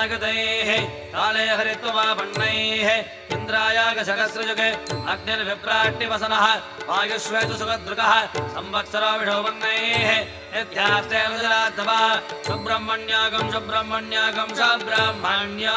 नागतैः काले हरित्वमापन्नैः इन्द्रायागसहस्रयुगे अग्निर्विप्राट्टिवसनः वायुष्वेतु सुखदृगः संवत्सरो विषोपन्नैः नित्यास्तेऽनुजराद्धवा सुब्रह्मण्यागं सुब्रह्मण्यागं सुब्रह्मण्या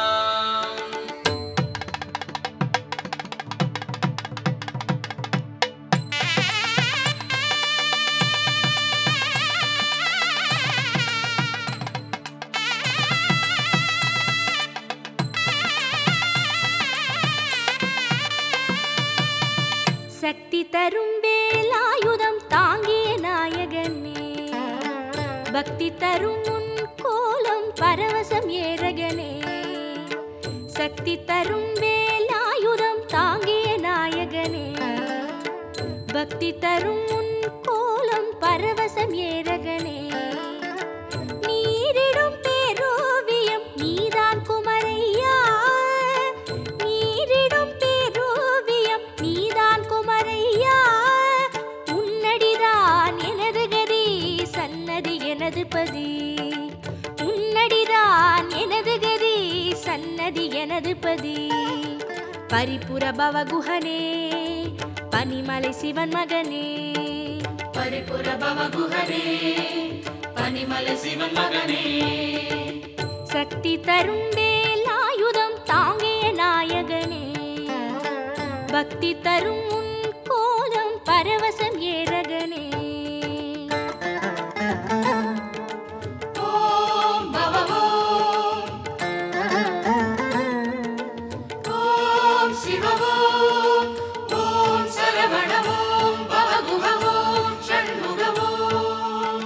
சக்தி தரும் வேலாயுதம் தாங்கிய நாயகனே பக்தி தரும் உன் கோலம் பரவசம் ஏரகனே சக்தி தரும் வேலாயுதம் தாங்கிய நாயகனே பக்தி தரும் உன் கோலம் பரவசம் ஏரகனே நீரிடும் பேரோவியம் நீதான் குமரையா நீரிடும் பேரோவியம் நீதான் குமரையா உன்னடிதான் எனது கதி சன்னதி எனது பதி உன்னடிதான் எனது கதி சன்னதி எனது பதி பரிபுர பவகுஹனே பனிமலை சிவன் மகனே பரிபுர பவகுஹனே பனிமலை சிவன் மகனே சக்தி தரும் வேலாயுதம் தாங்கிய நாயகனே பக்தி தரும் உன் கோலம் பரவசம் ஏரகனே ஓம் பவ ஓம் ஓம் சிவ ஓம் ஓம் சரவண ஓம் பவகுஹ ஓம் ஷண்முக ஓம்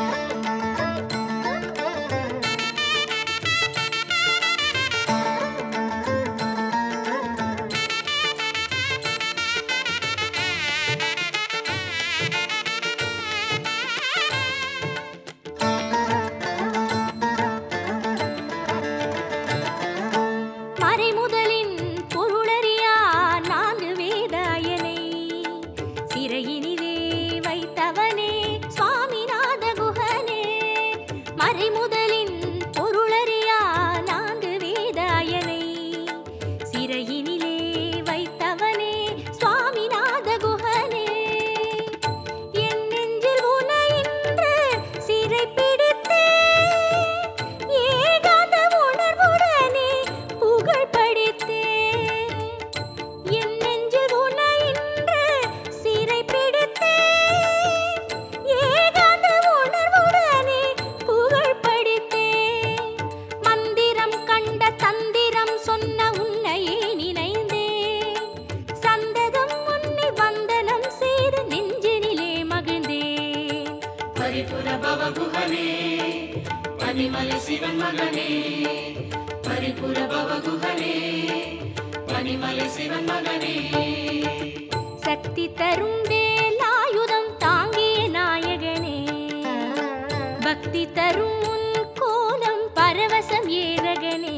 மறைமுதலின் பொருளறியா நான்கு வேதாயனை சிறையினிலே வைத்தவனே சுவாமிநாத குஹனே மறைமுதலின் பொருளறியா நான்கு வேதாயனை சிறையினிலே வைத்தவனே சுவாமிநாத குஹனே என் நெஞ்சில் உனை இன்று சிறை பிடித்தே ஏகாந்த உணர்வுடனே புகழ் படித்தே என் நெஞ்சில் உனை இன்று சிறை பிடித்தே ஏகாந்த உணர்வுடனே புகழ் படித்தே மந்திரம் கண்ட தந்திரம் சொன்ன உன்னையே நினைந்தேன் சந்ததம் உன்னை வந்தனம் செய்து நெஞ்சினிலே மகிழ்ந்தேன் பரிபுர பவகுஹனே பனிமலை சிவன் மகனே பரிபுர பவகுஹனே பனிமலை சிவன் மகனே சக்தி தரும் வேலாயுதம் தாங்கிய நாயகனே பக்தி தரும் உன் கோலம் பரவசம் ஏரகனே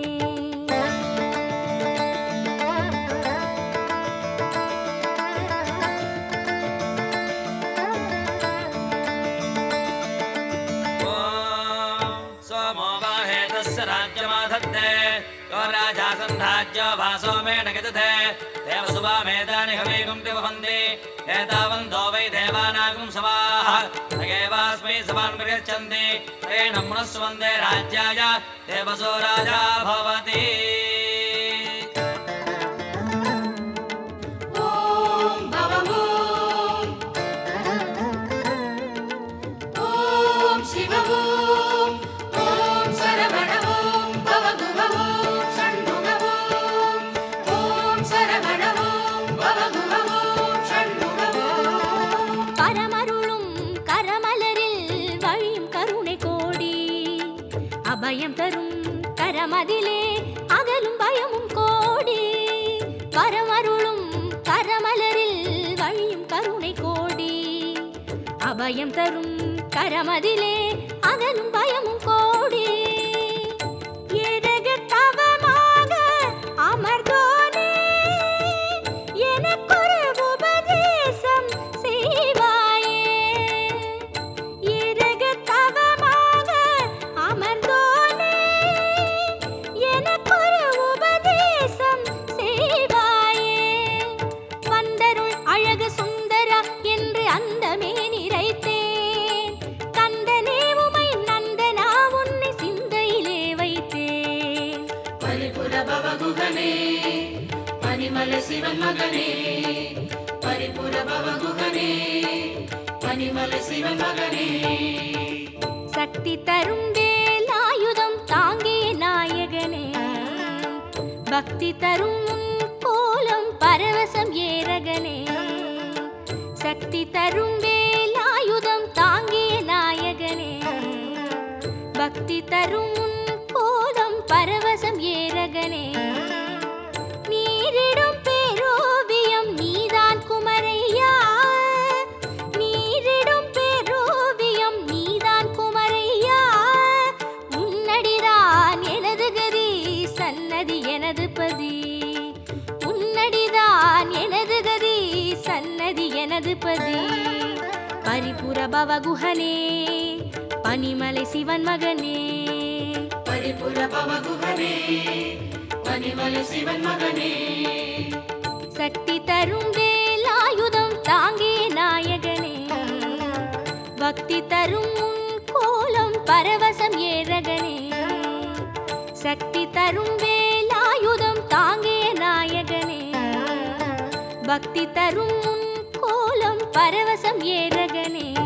सोमो वाहे तस्य राज्यमाधत्ते यो राजा सन्धाज्यो भासो मे न गजते देवसुभामेतानि हवेगुं पिबन्ति एतावन्तो वै देवानागुं सवाः नगेवास्मै सभान् प्रयच्छन्ति तेन मुनस्वन्दे राज्याय देवसो राजा भवति ஓம் பவ ஓம் ஓம் சிவ ஓம் ஓம் சரவண ஓம் பவகுஹ ஓம் ஷண்முக ஓம் ஓம் சரவண ஓம் பவகுஹ ஓம் ஷண்முக ஓம் பரமருளும் கரமலரில் வழியும் கருணை கோடி அபயம் தரும் கரமதிலே அகலும் பயமும் கோடி பரமருளும் கரமலரில் வழியும் கருணை கோடி அபயம் தரும் கரமதிலே அகலும் பயமும் கோடி ஏரக தவமாக அமர்ந்தோனே எனக்கொரு உபதேசம் செய்வாயே ஏரக தவமாக அமர்ந்தோனே பவகுகனே பனிமலை சிவன் மகனே பரிபுர பவகுகனே பனிமலை சிவன் மகனே சக்தி தரும் வேலாயுதம் தாங்கிய நாயகனே பக்தி தரும் உன் கோலம் பரவசம் ஏரகனே சக்தி தரும் வேலாயுதம் தாங்கிய நாயகனே பக்தி தரும் உன் கோலம் பரவசம் ஏரகனே நீரிடும் பேரோவியம் நீதான் குமரையா நீரிடும் பேரோவியம் நீதான் குமரையா உன்னடிதான் எனது கதி சன்னதி எனது பதி உன்னடிதான் எனது கதி சன்னதி எனது பதி பரிபுர பவகுஹனே பனிமலை சிவன் மகனே பரிபுர பவகுகனே பனிமலை சிவன் மகனே சக்தி தரும் வேலாயுதம் தாங்கிய நாயகனே பக்தி தரும் உன் கோலம் பரவசம் ஏரகனே சக்தி தரும் வேலாயுதம் தாங்கிய நாயகனே பக்தி தரும் உன் கோலம் பரவசம் ஏரகனே